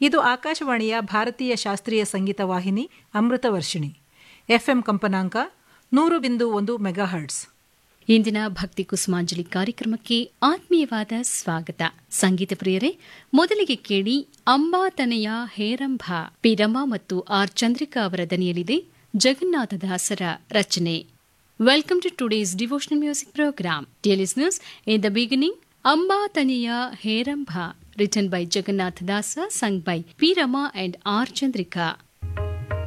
ಇದು ಆಕಾಶವಾಣಿಯ ಭಾರತೀಯ ಶಾಸ್ತ್ರೀಯ ಸಂಗೀತ ವಾಹಿನಿ ಅಮೃತವರ್ಷಿಣಿ ಎಫ್ಎಂ ಕಂಪನಾಂಕ ನೂರು ಬಿಂದು ಒಂದು ಮೆಗಾಹರ್ಟ್ಸ್ ಇಂದಿನ ಭಕ್ತಿ ಕುಸುಮಾಂಜಲಿ ಕಾರ್ಯಕ್ರಮಕ್ಕೆ ಆತ್ಮೀಯವಾದ ಸ್ವಾಗತ ಸಂಗೀತ ಪ್ರಿಯರೇ ಮೊದಲಿಗೆ ಕೇಳಿ ಅಂಬಾತನೆಯ ಹೇರಂಭ ಪಿ ರಮಾ ಮತ್ತು ಆರ್ ಚಂದ್ರಿಕಾ ಅವರ ದನಿಯಲ್ಲಿದೆ ಜಗನ್ನಾಥದಾಸರ ರಚನೆ welcome to today's devotional music programme dear listeners in the beginning ಅಂಬಾತನೆಯ ಹೇರಂಭ written by Jagannathadasa sung by P Rama and R Chandrika